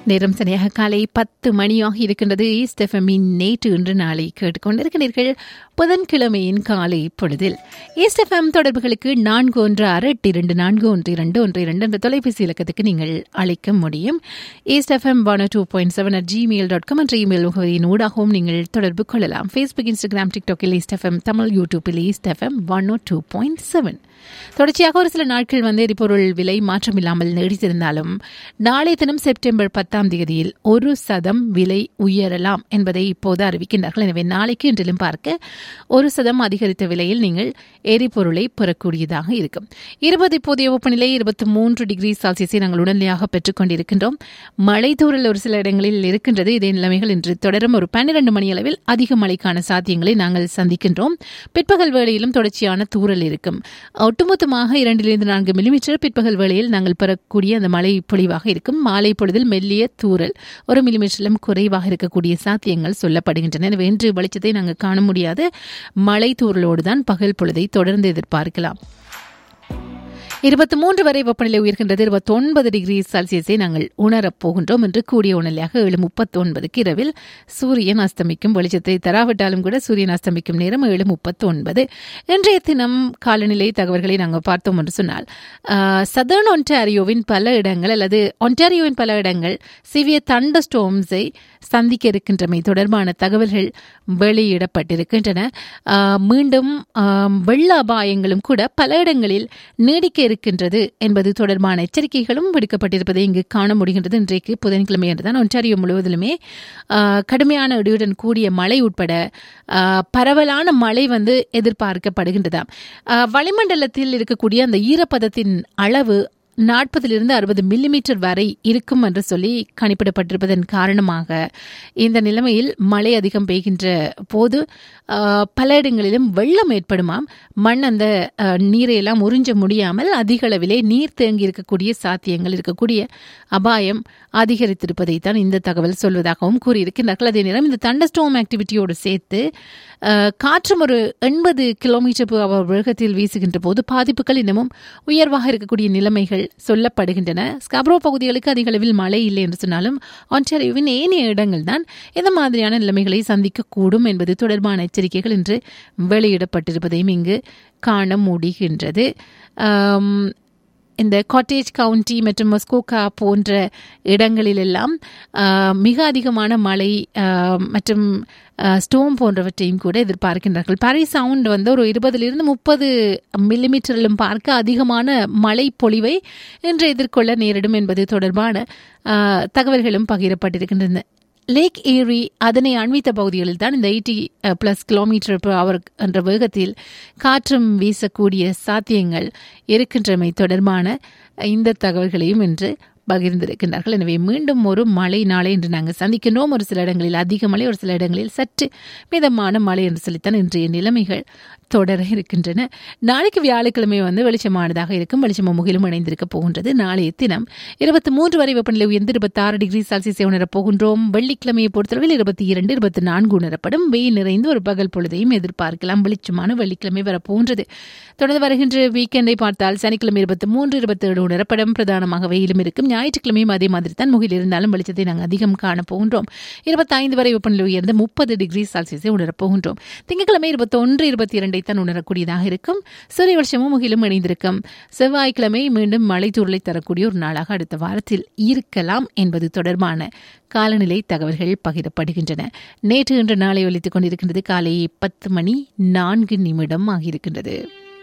நேரம் சரியாக காலை பத்து மணியாக இருக்கின்றது ஈஸ்ட் எஃப்எம்மின் நேற்று இன்று நாளை கேட்டுக்கொண்டிருக்கிறீர்கள் புதன்கிழமையின் காலை பொழுதில் ஈஸ்ட் எஃப்எம் தொடர்புகளுக்கு நான்கு ஒன்று ஆறு எட்டு இரண்டு நான்கு ஒன்று இரண்டு ஒன்று இரண்டு என்ற தொலைபேசி இலக்கத்துக்கு நீங்கள் அழைக்க முடியும் East FM one two point seven at Gmail dot com என்ற இமெயில் முகவரியின் ஊடாகவும் நீங்கள் தொடர்பு கொள்ளலாம் ஃபேஸ்புக் இன்ஸ்டாகிராம் டிக்டாக்கில் ஈஸ்ட் எஃப்எம் தமிழ் யூடியூப்பில் East FM one two point seven தொடர்ச்சியாக ஒரு சில நாட்கள் வந்து எரிபொருள் விலை மாற்றமில்லாமல் நீடித்திருந்தாலும் நாளை தினம் செப்டம்பர் பத்தாம் தேதியில் ஒரு சதம் விலை உயரலாம் என்பதை இப்போது அறிவிக்கின்றார்கள் எனவே நாளைக்கு இன்றிலும் பார்க்க ஒரு சதம் அதிகரித்த விலையில் நீங்கள் எரிபொருளை பெறக்கூடியதாக இருக்கும் இருபது இப்போதைய வெப்பநிலை இருபத்தி மூன்று டிகிரி செல்சியஸை நாங்கள் உடனடியாக பெற்றுக் கொண்டிருக்கின்றோம் மழை தூரல் ஒரு சில இடங்களில் இருக்கின்றது இதே நிலைமைகள் இன்று தொடரும் ஒரு பன்னிரண்டு மணி அளவில் அதிக மழைக்கான சாத்தியங்களை நாங்கள் சந்திக்கின்றோம் பிற்பகல் வேளையிலும் தொடர்ச்சியான தூரல் இருக்கும் ஒட்டுமொத்தமாக இரண்டிலிருந்து நான்கு மில்லிமீட்டர் பிற்பகல் வேளையில் நாங்கள் பெறக்கூடிய அந்த மழை பொழிவாக இருக்கும் மாலை பொழுதில் மெல்லிய தூரல் ஒரு மில்லிமீட்டரிலும் குறைவாக இருக்கக்கூடிய சாத்தியங்கள் சொல்லப்படுகின்றன எனவே இன்று வெளிச்சத்தை நாங்கள் காண முடியாது மழை தூரலோடு தான் பகல் பொழுதை தொடர்ந்து எதிர்பார்க்கலாம் இருபத்தி மூன்று வரை வெப்பநிலை உயர்கின்றது இருபத்தி ஒன்பது டிகிரி செல்சியஸை நாங்கள் உணரப் போகின்றோம் என்று கூடிய உணர்நிலையாக ஏழு முப்பத்தி ஒன்பதுக்கு இரவில் சூரியன் அஸ்தமிக்கும் வெளிச்சத்தை தராவிட்டாலும் கூட சூரியன் அஸ்தமிக்கும் நேரம் ஏழு முப்பத்தி ஒன்பது இன்றைய தினம் காலநிலை தகவல்களை நாங்கள் பார்த்தோம் என்று சொன்னால் சதர்ன் ஒன்டாரியோவின் பல இடங்கள் அல்லது ஒன்டாரியோவின் பல இடங்கள் சிவிய தண்ட ஸ்டோம்ஸை சந்திக்க இருக்கின்றமை தொடர்பான தகவல்கள் வெளியிடப்பட்டிருக்கின்றன மீண்டும் வெள்ள அபாயங்களும் கூட பல இடங்களில் நீடிக்க இருக்கின்றது என்பது தொடர்பான எச்சரிக்கைகளும் விடுக்கப்பட்டிருப்பதை இங்கு காண முடிகின்றது இன்றைக்கு புதன்கிழமை என்றுதான் ஒன்றாரியோ முழுவதிலுமே கடுமையான இடியுடன் கூடிய மழை உட்பட பரவலான மழை வந்து எதிர்பார்க்கப்படுகின்றதாம் வளிமண்டலத்தில் இருக்கக்கூடிய அந்த ஈரப்பதத்தின் அளவு நாற்பதிலிருந்து அறுபது மில்லிமீட்டர் வரை இருக்கும் என்று சொல்லி கணிப்பிடப்பட்டிருப்பதன் காரணமாக இந்த நிலைமையில் மழை அதிகம் பெய்கின்ற போது பல இடங்களிலும் வெள்ளம் ஏற்படுமாம் மண் அந்த நீரை எல்லாம் உறிஞ்ச முடியாமல் அதிக அளவிலே நீர் தேங்கி இருக்கக்கூடிய சாத்தியங்கள் இருக்கக்கூடிய அபாயம் அதிகரித்திருப்பதை தான் இந்த தகவல் சொல்வதாகவும் கூறியிருக்கின்றார்கள் அதே நேரம் இந்த தண்டஸ்டோம் ஆக்டிவிட்டியோடு சேர்த்து காற்றும் ஒரு எண்பது கிலோமீட்டர் வேகத்தில் வீசுகின்ற போது பாதிப்புகள் இன்னமும் உயர்வாக இருக்கக்கூடிய நிலைமைகள் சொல்லப்படுகின்றன ஸ்காப்ரோ பகுதிகளுக்கு அதிக அளவில் மழை இல்லை என்று சொன்னாலும் ஆன்டாரியோவின் ஏனைய இடங்கள் தான் இந்த மாதிரியான நிலைமைகளை சந்திக்கக்கூடும் என்பது தொடர்பான எச்சரிக்கைகள் இன்று வெளியிடப்பட்டிருப்பதையும் இங்கு காண முடிகின்றது இந்த காட்டேஜ் கவுண்டி மற்றும் மொஸ்கோகா போன்ற இடங்களிலெல்லாம் மிக அதிகமான மழை மற்றும் ஸ்டோம் போன்றவற்றையும் கூட எதிர்பார்க்கின்றார்கள் பாரிஸ் சவுண்ட் வந்து ஒரு இருபதிலிருந்து முப்பது மில்லிமீட்டரிலும் பார்க்க அதிகமான மழை பொழிவை இன்று எதிர்கொள்ள நேரிடும் என்பது தொடர்பான தகவல்களும் பகிரப்பட்டிருக்கின்றன லேக் ஏரி அதனை அண்மித்த பகுதிகளில் தான் இந்த eighty plus kilometre per hour என்ற வேகத்தில் காற்றும் வீசக்கூடிய சாத்தியங்கள் இருக்கின்றமை தொடர்பான இந்த தகவல்களையும் இன்று பகிர்ந்திருக்கின்றார்கள் எனவே மீண்டும் ஒரு மழை நாளை என்று நாங்கள் சந்திக்கின்றோம் ஒரு சில இடங்களில் அதிக மழை ஒரு சில இடங்களில் சற்று மிதமான மழை என்று சொல்லித்தான் இன்றைய நிலைமைகள் தொடர இருக்கின்றன நாளைக்கு வியாழக்கிழமை வந்து வெளிச்சமானதாக இருக்கும் வெளிச்சம் முகிலும் இணைந்திருக்க போகின்றது நாளைய தினம் இருபத்தி மூன்று வரை வெப்பநிலை உயர்ந்து இருபத்தி ஆறு டிகிரி செல்சியஸை உணரப் போகின்றோம் வெள்ளிக்கிழமையை பொறுத்தளவில் இருபத்தி இரண்டு இருபத்தி நான்கு உணரப்படும் வெயில் நிறைந்து ஒரு பகல் பொழுதையும் எதிர்பார்க்கலாம் வெளிச்சமான வெள்ளிக்கிழமை வரப்போகின்றது தொடர்ந்து வருகின்ற வீக்கெண்டை பார்த்தால் சனிக்கிழமை இருபத்தி மூன்று இருபத்தி ஏழு உணரப்படும் பிரதானமாக வெயிலும் இருக்கும் ஞாயிற்றுக்கிழமையும் அதே மாதிரி தான் முகில் இருந்தாலும் வெளிச்சத்தை நாங்கள் அதிகம் காண போகின்றோம் இருபத்தைந்து வரை வெப்பநிலை உயர்ந்து முப்பது டிகிரி செல்சியஸை உணரப் போகின்றோம் திங்கட்கிழமை இருபத்தொன்று இருபத்தி இரண்டை தான் உணரக்கூடியதாக இருக்கும் சூரிய வருஷமும் முகிலும் இணைந்திருக்கும் செவ்வாய்க்கிழமை மீண்டும் மழை தூரலை தரக்கூடிய ஒரு நாளாக அடுத்த வாரத்தில் இருக்கலாம் என்பது தொடர்பான காலநிலை தகவல்கள் பகிரப்படுகின்றன நேற்று இன்று நாளை ஒலித்துக் கொண்டிருக்கின்றது காலை பத்து மணி நான்கு நிமிடம் ஆகியிருக்கின்றது